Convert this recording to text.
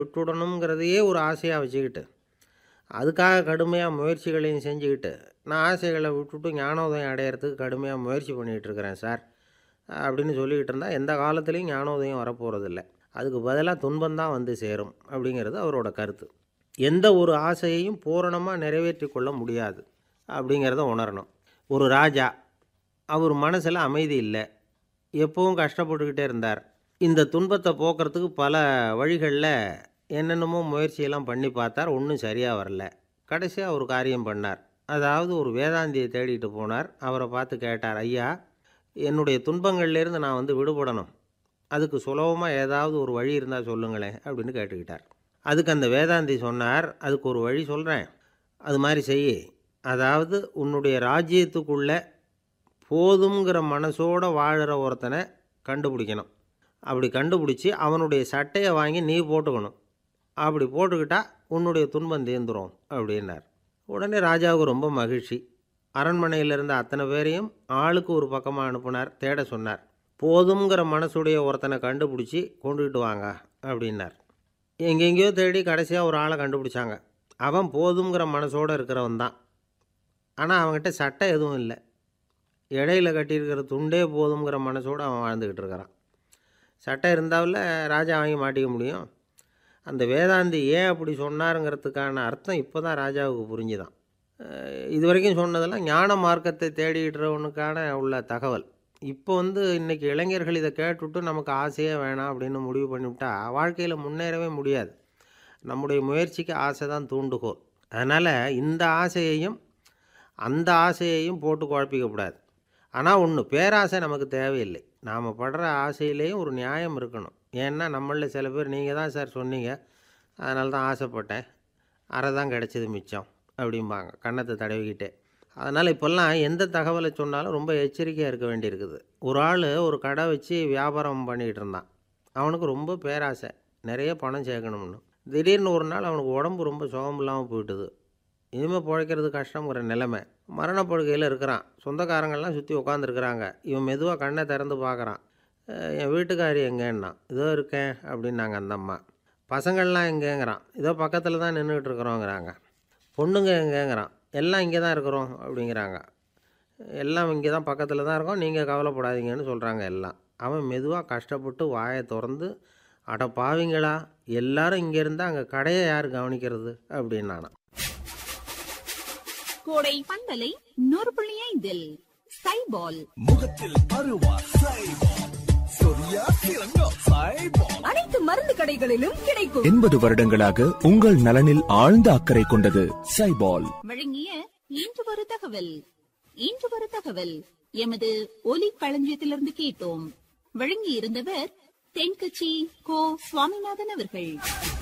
விட்டுடணுங்கிறதையே ஒரு ஆசையாக வச்சுக்கிட்டு அதுக்காக கடுமையாக முயற்சிகளையும் செஞ்சுக்கிட்டு நான் ஆசைகளை விட்டுட்டு ஞானோதயம் அடையிறதுக்கு கடுமையாக முயற்சி பண்ணிகிட்டு இருக்கிறேன் சார் அப்படின்னு சொல்லிக்கிட்டு இருந்தால் எந்த காலத்துலேயும் ஞானோதயம் வரப்போகிறதில்ல அதுக்கு பதிலாக துன்பம்தான் வந்து சேரும் அப்படிங்கிறது அவரோட கருத்து எந்த ஒரு ஆசையையும் பூரணமாக நிறைவேற்றி கொள்ள முடியாது அப்படிங்கிறத உணரணும் ஒரு ராஜா அவர் மனசில் அமைதி இல்லை எப்பவும் கஷ்டப்பட்டுக்கிட்டே இருந்தார் இந்த துன்பத்தை போக்குறதுக்கு பல வழிகளில் என்னென்னமோ முயற்சியெல்லாம் பண்ணி பார்த்தார் ஒன்றும் சரியாக வரல கடைசியாக ஒரு காரியம் பண்ணார் அதாவது ஒரு வேதாந்தியை தேடிட்டு போனார் அவரை பார்த்து கேட்டார் ஐயா என்னுடைய துன்பங்கள்லேருந்து நான் வந்து விடுபடணும் அதுக்கு சுலபமாக ஏதாவது ஒரு வழி இருந்தால் சொல்லுங்களேன் அப்படின்னு கேட்டுக்கிட்டார் அதுக்கு அந்த வேதாந்தி சொன்னார் அதுக்கு ஒரு வழி சொல்கிறேன் அது மாதிரி செய் அதாவது உன்னுடைய ராஜ்யத்துக்குள்ளே போதுங்கிற மனசோட வாழுற ஒருத்தனை கண்டுபிடிக்கணும் அப்படி கண்டுபிடிச்சி அவனுடைய சட்டையை வாங்கி நீ போட்டுக்கணும் அப்படி போட்டுக்கிட்டா உன்னுடைய துன்பம் தீர்ந்துரும் அப்படின்னார் உடனே ராஜாவுக்கு ரொம்ப மகிழ்ச்சி அரண்மனையில் இருந்த அத்தனை பேரையும் ஆளுக்கு ஒரு பக்கமாக அனுப்புனார் தேட சொன்னார் போதுங்கிற மனசுடைய ஒருத்தனை கண்டுபிடிச்சி கொண்டுகிட்டு வாங்க அப்படின்னார் எங்கெங்கேயோ தேடி கடைசியாக ஒரு ஆளை கண்டுபிடிச்சாங்க அவன் போதுங்கிற மனசோடு இருக்கிறவன் தான் ஆனால் அவன்கிட்ட சட்டை எதுவும் இல்லை இடையில கட்டியிருக்கிற துண்டே போதுங்கிற மனசோடு அவன் வாழ்ந்துக்கிட்டு இருக்கிறான் சட்டை இருந்தாவில் ராஜா வாங்கி மாட்டிக்க முடியும் அந்த வேதாந்தி ஏன் அப்படி சொன்னாருங்கிறதுக்கான அர்த்தம் இப்போ தான் ராஜாவுக்கு புரிஞ்சுதான் அஹ் இது வரைக்கும் சொன்னதெல்லாம் ஞான மார்க்கத்தை தேடிடுறவனுக்கான உள்ள தகவல் இப்போ வந்து இன்றைக்கி இளைஞர்கள் இதை கேட்டுவிட்டு நமக்கு ஆசையே வேணாம் அப்படின்னு முடிவு பண்ணிவிட்டா வாழ்க்கையில் முன்னேறவே முடியாது நம்முடைய முயற்சிக்கு ஆசை தான் தூண்டுகோல் அதனால் இந்த ஆசையையும் அந்த ஆசையையும் போட்டு குழப்பிக்கக்கூடாது ஆனால் ஒன்று பேராசை நமக்கு தேவையில்லை நாம் படுற ஆசையிலேயும் ஒரு நியாயம் இருக்கணும் ஏன்னா நம்மளில் சில பேர் நீங்கள் தான் சார் சொன்னீங்க அதனால தான் ஆசைப்பட்டேன் அரை தான் கிடச்சிது மிச்சம் அப்படிம்பாங்க கன்னத்தை தடவிக்கிட்டே அதனால் இப்போல்லாம் எந்த தகவலை சொன்னாலும் ரொம்ப எச்சரிக்கையாக இருக்க வேண்டியிருக்குது ஒரு ஆள் ஒரு கடை வச்சு வியாபாரம் பண்ணிக்கிட்டு இருந்தான் அவனுக்கு ரொம்ப பேராசை நிறைய பணம் சேர்க்கணும்னு திடீர்னு ஒரு நாள் அவனுக்கு உடம்பு ரொம்ப சுகம் இல்லாமல் போயிட்டுது இனிமேல் பிழைக்கிறது கஷ்டங்கிற நிலைமை மரணப்படுக்கையில் இருக்கிறான் சொந்தக்காரங்கள்லாம் சுற்றி உட்காந்துருக்குறாங்க இவன் மெதுவாக கண்ணை திறந்து பார்க்குறான் அஹ் என் வீட்டுக்காரி எங்கேன்னா இதோ இருக்கேன் அப்படின்னாங்க அந்த அம்மா பசங்கள்லாம் எங்கேங்கிறான் இதோ பக்கத்தில் தான் நின்றுக்கிட்டு இருக்கிறோங்கிறாங்க பொண்ணுங்க எங்கேங்கிறான் எல்லாம் இங்கே தான் இருக்கிறோம் அப்படிங்கிறாங்க எல்லாம் இங்கே தான் பக்கத்தில் தான் இருக்கோம் நீங்கள் கவலைப்படாதீங்கன்னு சொல்கிறாங்க எல்லாம் அவன் மெதுவாக கஷ்டப்பட்டு வாயை திறந்து அட பாவிங்களா எல்லாரும் இங்கே இருந்தால் அங்கே கடையை யார் கவனிக்கிறது அப்படின்னானான் கோடை பந்தலை நூறு புள்ளி ஐந்தில் சைபால் முகத்தில் அருவா சைபால் சொரியா திறங்கோ சைபால் அனைத்து மருந்து கடைகளிலும் கிடைக்கும் எண்பது வருடங்களாக உங்கள் நலனில் ஆழ்ந்த அக்கறை கொண்டது சைபால் வழங்கிய இன்று ஒரு தகவல் இன்று ஒரு தகவல் எமது ஒலி களஞ்சியத்திலிருந்து கேட்டோம் வழங்கி இருந்தவர் தென்கட்சி கோ சுவாமிநாதன் அவர்கள்